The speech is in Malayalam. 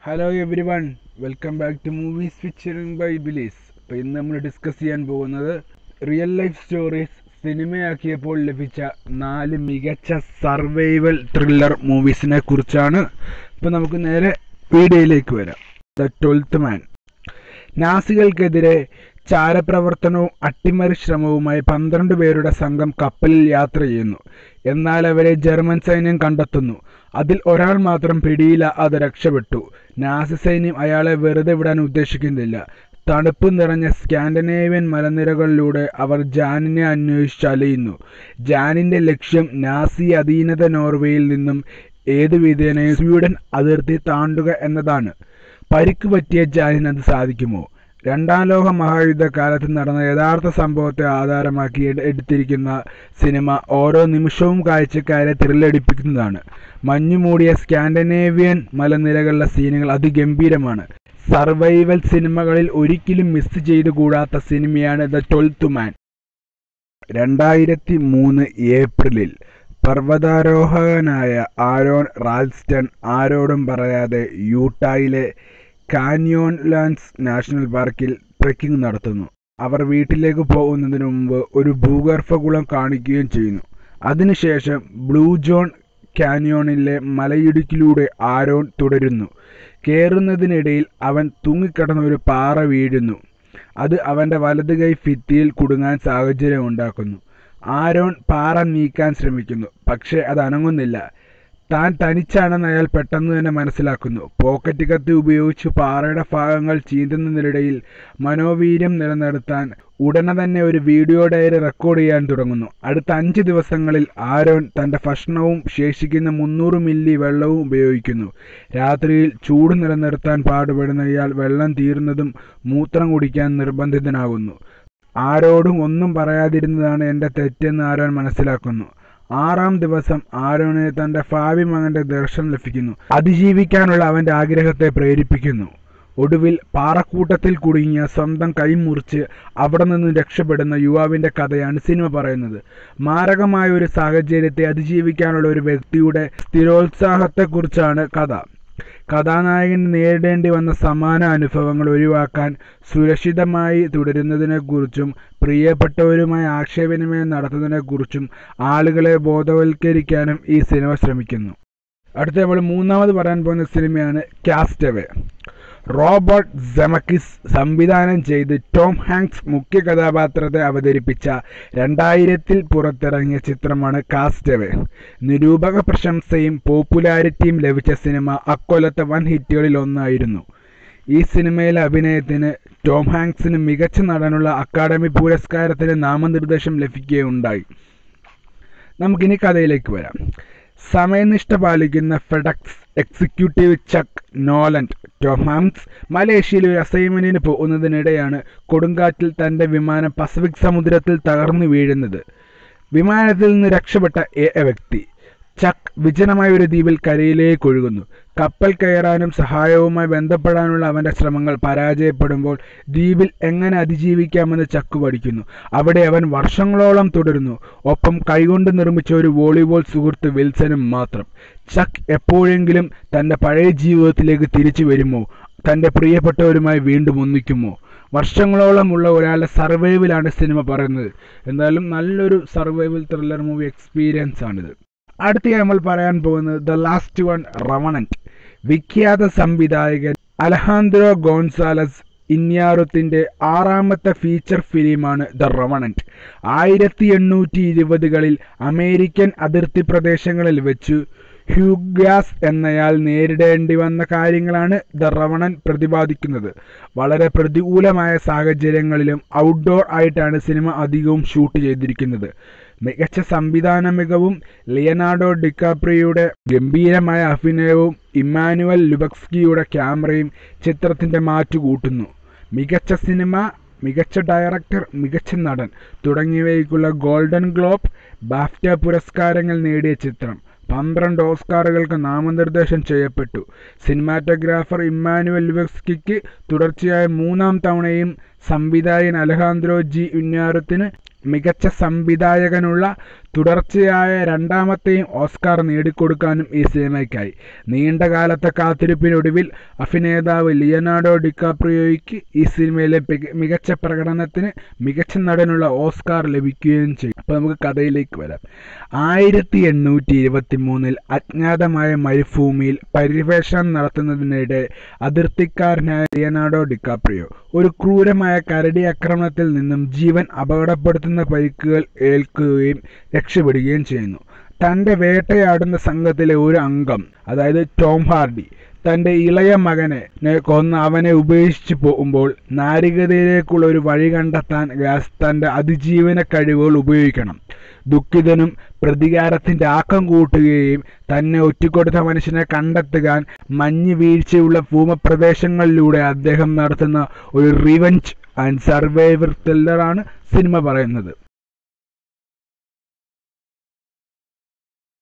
hello everyone welcome back to movies featuring by ബിലീസ് അപ്പോൾ ഇന്ന് നമ്മൾ ഡിസ്കസ് ചെയ്യാൻ പോകുന്നത് റിയൽ ലൈഫ് സ്റ്റോറീസ് സിനിമയാക്കിയപ്പോൾ ലഭിച്ച നാല് മികച്ച സർവൈവൽ ത്രില്ലർ മൂവീസിനെ കുറിച്ചാണ് ഇപ്പോൾ നമുക്ക് നേരെ വീഡിയോയിലേക്ക് വരാം ദ ട്വൽത്ത് മാൻ നാസികൾക്കെതിരെ ചാരപ്രവർത്തനവും അട്ടിമറി ശ്രമവുമായി പന്ത്രണ്ട് പേരുടെ സംഘം കപ്പലിൽ യാത്ര ചെയ്യുന്നു എന്നാൽ അവരെ ജർമ്മൻ സൈന്യം കണ്ടെത്തുന്നു അതിൽ ഒരാൾ മാത്രം പിടിയില അത് രക്ഷപ്പെട്ടു നാസി സൈന്യം അയാളെ വെറുതെ വിടാൻ ഉദ്ദേശിക്കുന്നില്ല തണുപ്പ് നിറഞ്ഞ സ്കാൻഡനേവിയൻ മലനിരകളിലൂടെ അവർ ജാനിനെ അന്വേഷിച്ചലയുന്നു ജാനിന്റെ ലക്ഷ്യം നാസി അധീനത നോർവേയിൽ നിന്നും ഏതു വിധേനയും സ്വീഡൻ അതിർത്തി താണ്ടുക എന്നതാണ് പരിക്ക് പറ്റിയ ജാനിന് അത് സാധിക്കുമോ രണ്ടാം ലോക മഹായുദ്ധകാലത്ത് നടന്ന യഥാർത്ഥ സംഭവത്തെ ആധാരമാക്കി എടുത്തിരിക്കുന്ന സിനിമ ഓരോ നിമിഷവും കാഴ്ചക്കാരെ ത്രില്ലടിപ്പിക്കുന്നതാണ് മഞ്ഞുമൂടിയ സ്കാൻഡനേവിയൻ മലനിരകളിലെ സീനുകൾ അതിഗംഭീരമാണ് സർവൈവൽ സിനിമകളിൽ ഒരിക്കലും മിസ് ചെയ്തുകൂടാത്ത സിനിമയാണ് ദ ട്വൽത്ത് മാൻ രണ്ടായിരത്തി മൂന്ന് ഏപ്രിലിൽ പർവ്വതാരോഹകനായ ആരോൺ റാൽസ്റ്റൺ ആരോടും പറയാതെ യൂട്ടായിലെ കാന്യോൺ ലാൻഡ്സ് നാഷണൽ പാർക്കിൽ ട്രെക്കിംഗ് നടത്തുന്നു അവർ വീട്ടിലേക്ക് പോകുന്നതിന് മുമ്പ് ഒരു ഭൂഗർഭകുളം കാണിക്കുകയും ചെയ്യുന്നു അതിനുശേഷം ബ്ലൂ ജോൺ കാന്യോണിലെ മലയിടുക്കിലൂടെ ആരോൺ തുടരുന്നു കയറുന്നതിനിടയിൽ അവൻ തൂങ്ങിക്കിടന്ന ഒരു പാറ വീഴുന്നു അത് അവൻ്റെ വലത് കൈ ഭിത്തിയിൽ കുടുങ്ങാൻ സാഹചര്യം ഉണ്ടാക്കുന്നു ആരോൺ പാറ നീക്കാൻ ശ്രമിക്കുന്നു പക്ഷേ അത് അനങ്ങുന്നില്ല താൻ തനിച്ചാണെന്ന് അയാൾ പെട്ടെന്ന് തന്നെ മനസ്സിലാക്കുന്നു പോക്കറ്റ് കത്തി ഉപയോഗിച്ച് പാറയുടെ ഭാഗങ്ങൾ ചീന്തുന്നതിനിടയിൽ മനോവീര്യം നിലനിർത്താൻ ഉടനെ തന്നെ ഒരു വീഡിയോ ഡയറി റെക്കോർഡ് ചെയ്യാൻ തുടങ്ങുന്നു അടുത്ത അഞ്ച് ദിവസങ്ങളിൽ ആരോൺ തൻ്റെ ഭക്ഷണവും ശേഷിക്കുന്ന മുന്നൂറ് മില്ലി വെള്ളവും ഉപയോഗിക്കുന്നു രാത്രിയിൽ ചൂട് നിലനിർത്താൻ പാടുപെടുന്ന ഇയാൾ വെള്ളം തീർന്നതും മൂത്രം കുടിക്കാൻ നിർബന്ധിതനാകുന്നു ആരോടും ഒന്നും പറയാതിരുന്നതാണ് എൻ്റെ തെറ്റെന്ന് ആരോൺ മനസ്സിലാക്കുന്നു ആറാം ദിവസം ആരോണിന് തന്റെ ഭാവി മകന്റെ ദർശനം ലഭിക്കുന്നു അതിജീവിക്കാനുള്ള അവന്റെ ആഗ്രഹത്തെ പ്രേരിപ്പിക്കുന്നു ഒടുവിൽ പാറക്കൂട്ടത്തിൽ കുടുങ്ങിയ സ്വന്തം കൈമുറിച്ച് അവിടെ നിന്ന് രക്ഷപ്പെടുന്ന യുവാവിന്റെ കഥയാണ് സിനിമ പറയുന്നത് മാരകമായ ഒരു സാഹചര്യത്തെ അതിജീവിക്കാനുള്ള ഒരു വ്യക്തിയുടെ സ്ഥിരോത്സാഹത്തെക്കുറിച്ചാണ് കഥ കഥാനായകൻ നേരിടേണ്ടി വന്ന സമാന അനുഭവങ്ങൾ ഒഴിവാക്കാൻ സുരക്ഷിതമായി തുടരുന്നതിനെക്കുറിച്ചും പ്രിയപ്പെട്ടവരുമായി ആശയവിനിമയം നടത്തുന്നതിനെക്കുറിച്ചും ആളുകളെ ബോധവൽക്കരിക്കാനും ഈ സിനിമ ശ്രമിക്കുന്നു അടുത്ത നമ്മൾ മൂന്നാമത് പറയാൻ പോകുന്ന സിനിമയാണ് കാസ്റ്റവേ റോബർട്ട് സെമക്കിസ് സംവിധാനം ചെയ്ത് ടോം ഹാങ്ക്സ് മുഖ്യ കഥാപാത്രത്തെ അവതരിപ്പിച്ച രണ്ടായിരത്തിൽ പുറത്തിറങ്ങിയ ചിത്രമാണ് കാസ്റ്റവേ നിരൂപക പ്രശംസയും പോപ്പുലാരിറ്റിയും ലഭിച്ച സിനിമ അക്കൊല്ലത്തെ വൻ ഹിറ്റുകളിൽ ഒന്നായിരുന്നു ഈ സിനിമയിലെ അഭിനയത്തിന് ടോം ഹാങ്ക്സിന് മികച്ച നടനുള്ള അക്കാദമി പുരസ്കാരത്തിന് നാമനിർദ്ദേശം ലഭിക്കുകയുണ്ടായി നമുക്കിനി കഥയിലേക്ക് വരാം സമയനിഷ്ഠ പാലിക്കുന്ന ഫെഡക്സ് എക്സിക്യൂട്ടീവ് ചക്ക് നോലൻഡ് ടൊഹാംസ് മലേഷ്യയിൽ ഒരു അസൈൻമെന്റിന് പോകുന്നതിനിടെയാണ് കൊടുങ്കാറ്റിൽ തന്റെ വിമാനം പസഫിക് സമുദ്രത്തിൽ തകർന്നു വീഴുന്നത് വിമാനത്തിൽ നിന്ന് രക്ഷപ്പെട്ട ഏക വ്യക്തി ചക്ക് വിജനമായ ഒരു ദ്വീപിൽ കരയിലേക്ക് ഒഴുകുന്നു കപ്പൽ കയറാനും സഹായവുമായി ബന്ധപ്പെടാനുള്ള അവന്റെ ശ്രമങ്ങൾ പരാജയപ്പെടുമ്പോൾ ദ്വീപിൽ എങ്ങനെ അതിജീവിക്കാമെന്ന് ചക്ക് പഠിക്കുന്നു അവിടെ അവൻ വർഷങ്ങളോളം തുടരുന്നു ഒപ്പം കൈകൊണ്ട് നിർമ്മിച്ച ഒരു വോളിബോൾ സുഹൃത്ത് വിൽസനും മാത്രം ചക്ക് എപ്പോഴെങ്കിലും തന്റെ പഴയ ജീവിതത്തിലേക്ക് തിരിച്ചു വരുമോ തന്റെ പ്രിയപ്പെട്ടവരുമായി വീണ്ടും ഒന്നിക്കുമോ വർഷങ്ങളോളമുള്ള ഒരാളുടെ സർവൈവലാണ് സിനിമ പറയുന്നത് എന്തായാലും നല്ലൊരു സർവൈവൽ ത്രില്ലർ മൂവി എക്സ്പീരിയൻസ് ആണിത് അടുത്തയായി നമ്മൾ പറയാൻ പോകുന്നത് ദ ലാസ്റ്റ് വൺ റവണന്റ് വിഖ്യാത സംവിധായകൻ അലഹാന്ദ്രോ ഗോൺസാലസ് ഇന്യാറുത്തിന്റെ ആറാമത്തെ ഫീച്ചർ ഫിലിമാണ് ദ റവണന്റ് ആയിരത്തി എണ്ണൂറ്റി ഇരുപതുകളിൽ അമേരിക്കൻ അതിർത്തി പ്രദേശങ്ങളിൽ വെച്ച് ഹ്യൂഗ്യാസ് എന്നയാൾ നേരിടേണ്ടി വന്ന കാര്യങ്ങളാണ് ദ റവണൻ പ്രതിപാദിക്കുന്നത് വളരെ പ്രതികൂലമായ സാഹചര്യങ്ങളിലും ഔട്ട്ഡോർ ആയിട്ടാണ് സിനിമ അധികവും ഷൂട്ട് ചെയ്തിരിക്കുന്നത് മികച്ച സംവിധാന മികവും ലിയനാർഡോ ഡിക്കാപ്രിയുടെ ഗംഭീരമായ അഭിനയവും ഇമ്മാനുവൽ ലുബക്സ്കിയുടെ ക്യാമറയും ചിത്രത്തിന്റെ മാറ്റുകൂട്ടുന്നു മികച്ച സിനിമ മികച്ച ഡയറക്ടർ മികച്ച നടൻ തുടങ്ങിയവയ്ക്കുള്ള ഗോൾഡൻ ഗ്ലോബ് ബാഫ്റ്റ പുരസ്കാരങ്ങൾ നേടിയ ചിത്രം പന്ത്രണ്ട് ഓസ്കാറുകൾക്ക് നാമനിർദ്ദേശം ചെയ്യപ്പെട്ടു സിനിമാറ്റോഗ്രാഫർ ഇമ്മാനുവൽ ലുബക്സ്കിക്ക് തുടർച്ചയായ മൂന്നാം തവണയും സംവിധായകൻ അലഹാന്ദ്രോ ജി ഉന്നാരത്തിന് മികച്ച സംവിധായകനുള്ള തുടർച്ചയായ രണ്ടാമത്തെയും ഓസ്കാർ നേടിക്കൊടുക്കാനും ഈ സിനിമയ്ക്കായി നീണ്ടകാലത്തെ കാത്തിരിപ്പിനൊടുവിൽ അഭിനേതാവ് ലിയനാർഡോ ഡിക്കാപ്രിയോയ്ക്ക് ഈ സിനിമയിലെ പിക- മികച്ച പ്രകടനത്തിന് മികച്ച നടനുള്ള ഓസ്കാർ ലഭിക്കുകയും ചെയ്യും അപ്പോൾ നമുക്ക് കഥയിലേക്ക് വരാം ആയിരത്തി എണ്ണൂറ്റി ഇരുപത്തി മൂന്നിൽ അജ്ഞാതമായ മരുഭൂമിയിൽ പരിവേഷണം നടത്തുന്നതിനിടെ അതിർത്തിക്കാരനായ ലിയനാർഡോ ഡിക്കാപ്രിയോ ഒരു ക്രൂരമായ കരടി ആക്രമണത്തിൽ നിന്നും ജീവൻ അപകടപ്പെടുത്തുന്ന പരിക്കുകൾ ഏൽക്കുകയും രക്ഷപ്പെടുകയും ചെയ്യുന്നു തൻ്റെ വേട്ടയാടുന്ന സംഘത്തിലെ ഒരു അംഗം അതായത് ടോം ഹാർഡി തൻ്റെ ഇളയ മകനെ നെ കൊന്ന് അവനെ ഉപേക്ഷിച്ച് പോകുമ്പോൾ നാരികതയിലേക്കുള്ള ഒരു വഴി കണ്ടെത്താൻ ഗ്യാസ് തൻ്റെ അതിജീവന കഴിവുകൾ ഉപയോഗിക്കണം ദുഃഖിതനും പ്രതികാരത്തിൻ്റെ ആക്കം കൂട്ടുകയും തന്നെ ഒറ്റിക്കൊടുത്ത മനുഷ്യനെ കണ്ടെത്തുവാൻ മഞ്ഞ് വീഴ്ചയുള്ള ഭൂമപ്രദേശങ്ങളിലൂടെ അദ്ദേഹം നടത്തുന്ന ഒരു റിവഞ്ച് ആൻഡ് സർവൈവർ ത്രില്ലറാണ് സിനിമ പറയുന്നത്